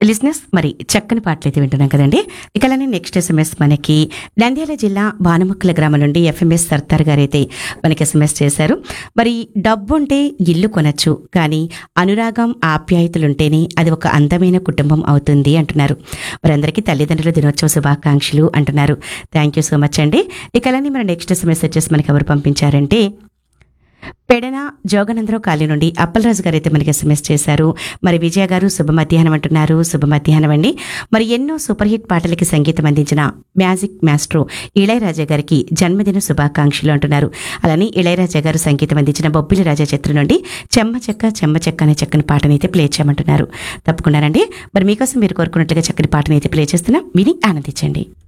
లిజినెస్ మరి చక్కని పాటలు అయితే వింటున్నాం కదండి ఇక అలానే నెక్స్ట్ ఎస్ఎంఎస్ మనకి నంద్యాల జిల్లా బానుముక్కల గ్రామం నుండి ఎఫ్ఎంఎస్ సర్దార్ గారు అయితే మనకి ఎస్ఎంఎస్ చేశారు మరి డబ్బు ఉంటే ఇల్లు కొనచ్చు కానీ అనురాగం ఆప్యాయతలుంటేనే అది ఒక అందమైన కుటుంబం అవుతుంది అంటున్నారు వారందరికీ తల్లిదండ్రుల దినోత్సవ శుభాకాంక్షలు అంటున్నారు థ్యాంక్ యూ సో మచ్ అండి ఇక అలానే మన నెక్స్ట్ ఎస్ఎంఎస్ వచ్చేసి మనకి ఎవరు పంపించారంటే పెడన జోగనందరావు కాలనీ నుండి అప్పలరాజు గారు అయితే మనకి ఎస్ఎంఎస్ చేశారు మరి విజయ గారు శుభ మధ్యాహ్నం అంటున్నారు శుభ మధ్యాహ్నం అండి మరి ఎన్నో సూపర్ హిట్ పాటలకి సంగీతం అందించిన మ్యాజిక్ మాస్ట్రో ఇళయరాజా గారికి జన్మదిన శుభాకాంక్షలు అంటున్నారు అలానే ఇళయరాజా గారు సంగీతం అందించిన బొబ్బిలి రాజా చిత్రం నుండి చెమ్మ చెక్క చెమ్మ చెక్క అనే చక్కని పాటని అయితే ప్లే చేయమంటున్నారు తప్పకుండానండి మరి మీకోసం మీరు కోరుకున్నట్లుగా చక్కని పాటని అయితే ప్లే చేస్తున్నా విని ఆనందించండి